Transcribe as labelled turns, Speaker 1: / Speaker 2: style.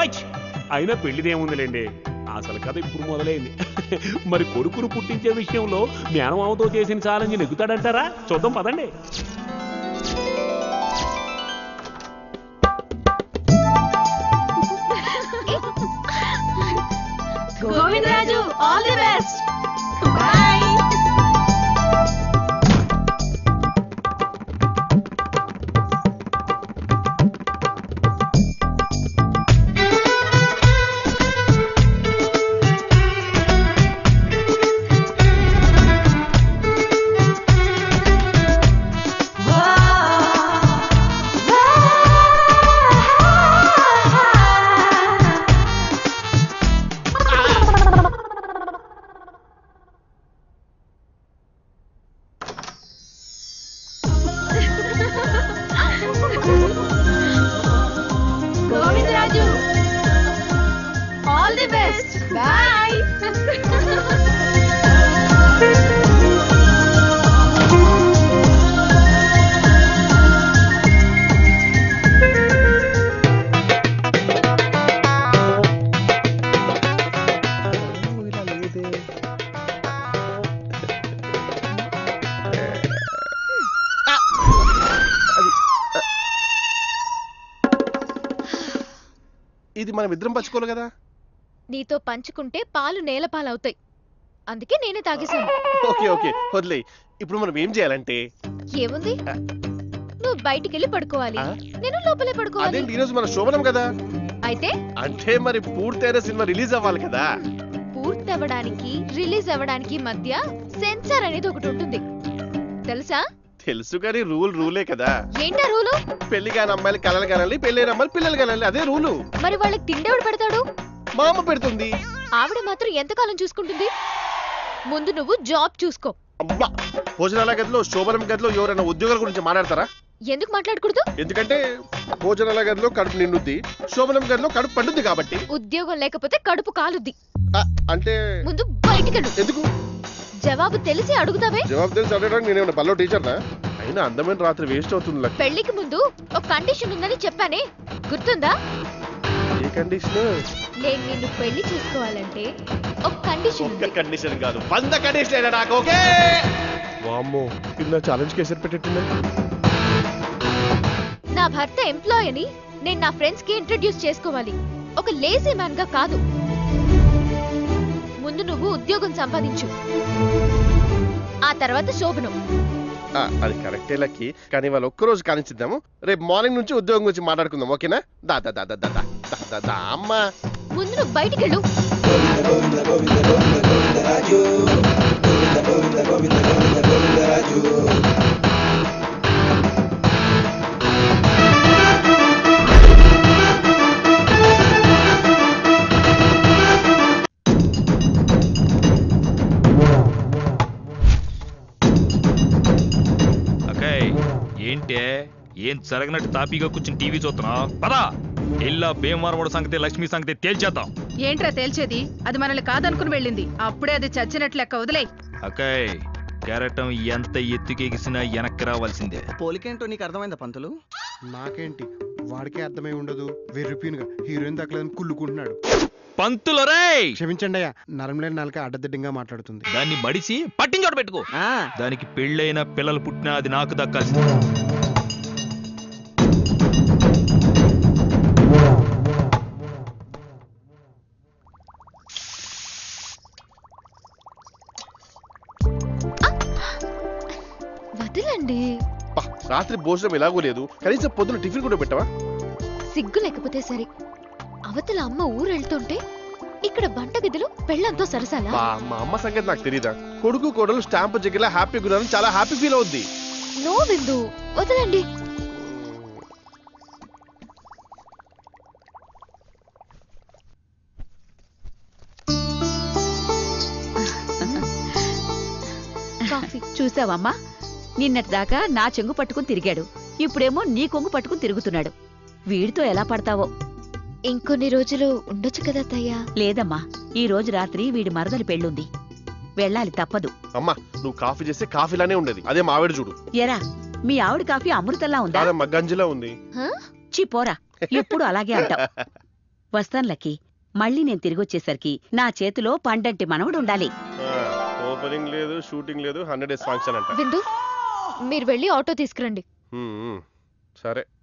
Speaker 1: Right అయినా పెళ్లిదేముందిలేండి అసలు కథ ఇప్పుడు మొదలైంది మరి కొడుకును పుట్టించే విషయంలో మేనమామతో చేసిన ఛాలెంజ్ నెగ్గుతాడంటారా చూద్దాం పదండి
Speaker 2: Govindaraju all the best boy Govindaraju all the best boy
Speaker 3: ఇది మనం ఇద్దరం పంచుకోవాలి కదా
Speaker 2: నీతో పంచుకుంటే పాలు నేల పాలవుతాయి అందుకే నేనే తాగేశాను
Speaker 3: ఓకే ఓకే వదిలే ఇప్పుడు మనం ఏం చేయాలంటే
Speaker 2: ఏముంది నువ్వు బయటికి వెళ్ళి పడుకోవాలి
Speaker 3: ఆ?
Speaker 2: నేను లోపలే పడుకోవాలి
Speaker 3: అదేంటి ఈరోజు మన శోభనం కదా
Speaker 2: అయితే
Speaker 3: అంటే మరి పూర్తయిన సినిమా రిలీజ్ అవ్వాలి కదా
Speaker 2: పూర్తి అవ్వడానికి రిలీజ్ అవ్వడానికి మధ్య సెన్సార్ అనేది ఒకటి ఉంటుంది తెలుసా
Speaker 3: తెలుసు కానీ రూల్ రూలే కదా
Speaker 2: ఏంటా రూలు
Speaker 3: పెళ్లి కాని అమ్మాయిలు కలలు కనాలి పెళ్లి అమ్మాయిలు పిల్లలు కనాలి అదే రూలు
Speaker 2: మరి వాళ్ళకి తిండెవడు పెడతాడు
Speaker 3: మా అమ్మ పెడుతుంది
Speaker 2: ఆవిడ మాత్రం ఎంతకాలం చూసుకుంటుంది ముందు నువ్వు జాబ్ చూసుకో
Speaker 3: అబ్బా భోజనాల గదిలో శోభనం గదిలో ఎవరైనా ఉద్యోగాల గురించి మాట్లాడతారా
Speaker 2: ఎందుకు మాట్లాడకూడదు
Speaker 3: ఎందుకంటే భోజనాల గదిలో కడుపు నిండుద్ది శోభనం గదిలో కడుపు పండుద్ది కాబట్టి
Speaker 2: ఉద్యోగం లేకపోతే కడుపు కాలుద్ది
Speaker 3: ఆ, అంటే
Speaker 2: ముందు బయటికెళ్ళు
Speaker 3: ఎందుకు
Speaker 2: జవాబు తెలిసి అడుగుతావే
Speaker 3: జవాబు తెలిసి అడగడానికి నేనేమన్నా బల్లో టీచర్నా అయినా అందమైన రాత్రి వేస్ట్ అవుతుంది లక్
Speaker 2: పెళ్లికి ముందు ఒక కండిషన్ ఉందని చెప్పానే గుర్తుందా
Speaker 3: ఏ కండిషన్
Speaker 2: నేను నిన్ను పెళ్లి చేసుకోవాలంటే ఒక కండిషన్
Speaker 3: ఒక్క
Speaker 2: ఉంది
Speaker 3: కండిషన్ కాదు వంద కండిషన్ అయినా నాకు ఓకే వామ్మో ఇది నా ఛాలెంజ్ కేసరి పెట్టేట్టున్నా
Speaker 2: నా భర్త ఎంప్లాయ్ అని నేను నా ఫ్రెండ్స్ కి ఇంట్రడ్యూస్ చేసుకోవాలి ఒక లేజీ మ్యాన్ గా కాదు ముందు నువ్వు ఉద్యోగం సంపాదించు ఆ తర్వాత శోభనం
Speaker 3: ఆ, అది కరెక్టే లక్కి కానీ వాళ్ళు ఒక్కరోజు కానిచ్చిద్దాము రేపు మార్నింగ్ నుంచి ఉద్యోగం గురించి మాట్లాడుకుందాం ఓకేనా దా దా దా దా దా దా దా దా దా అమ్మా
Speaker 2: ముందు నువ్వు బయటికెళ్ళు
Speaker 4: అక్కయ్ ఏంటే ఏం జరగనట్టు తాపీగా కూర్చుని టీవీ చూస్తున్నా పదా ఎల్లా భీమవరముడు సంగతి లక్ష్మి సంగతి తేల్చేద్దాం
Speaker 5: ఏంట్రా తేల్చేది అది మనల్ని కాదనుకుని వెళ్ళింది అప్పుడే అది చచ్చినట్లు లెక్క వదిలేయ్
Speaker 4: అక్కయ్ కెరటం ఎంత ఎత్తుకెగిసినా వెనక్కి రావాల్సిందే
Speaker 6: పోలికేంటో నీకు అర్థమైందా పంతులు
Speaker 7: నాకేంటి వాడికే అర్థమై ఉండదు వెర్రిపీనుగా హీరోయిన్ దక్కలేదని కుళ్ళుకుంటున్నాడు
Speaker 4: పంతులరే
Speaker 7: క్షమించండి అయ్యా నరంలేని నాలుక అడ్డదిడ్డంగా మాట్లాడుతుంది
Speaker 4: దాన్ని మడిసి పట్టించోట పెట్టుకో
Speaker 6: ఆ,
Speaker 4: దానికి పెళ్ళైన పిల్లలు పుట్టినా అది నాకు దక్కాల్సిందే
Speaker 2: వదలండి
Speaker 3: పా, రాత్రి భోజనం ఎలాగో లేదు కనీసం పొద్దున టిఫిన్ కూడా పెట్టవా
Speaker 2: సిగ్గు లేకపోతే సరే అవతల అమ్మ ఊరు వెళ్తుంటే ఇక్కడ వంటగదిలో పెళ్ళంతో సరసాలా
Speaker 3: బా మా అమ్మ సంగతి నాకు తెలీదా కొడుకు కోడలు స్టాంప్ జగ్గిలా హ్యాపీగా ఉన్నారని చాలా హ్యాపీ ఫీల్ అవుద్ది
Speaker 2: నో విందు వదలండి కాఫీ
Speaker 8: చూసావమ్మా నిన్నటిదాకా నా చెంగు పట్టుకుని తిరిగాడు ఇప్పుడేమో నీ కొంగు పట్టుకుని తిరుగుతున్నాడు వీడితో ఎలా పడతావో
Speaker 2: ఇంకొన్ని రోజులు ఉండొచ్చు కదా అత్తయ్యా
Speaker 8: లేదమ్మా ఈ రోజు రాత్రి వీడి మరదలి పెళ్ళుంది వెళ్ళాలి తప్పదు
Speaker 3: అమ్మా నువ్వు కాఫీ చేస్తే కాఫీలానే ఉండేది అదే మావిడ చూడు
Speaker 8: ఎరా మీ ఆవిడ కాఫీ అమృతంలా ఉందా
Speaker 3: అదే మగ్గంజిలా ఉంది
Speaker 2: హ?
Speaker 8: చి పోరా ఎప్పుడు అలాగే అంటావు వస్తాను లక్కీ మళ్ళీ నేను తిరిగొచ్చేసరికి నా చేతిలో పండంటి మనవడు ఉండాలి
Speaker 3: ఓపెనింగ్ లేదు షూటింగ్ లేదు హండ్రెడ్ డేస్ ఫంక్షన్ అంట
Speaker 2: విందు మీరు వెళ్ళి ఆటో తీసుకురండి
Speaker 3: హ్మ్, హ్మ్. సరే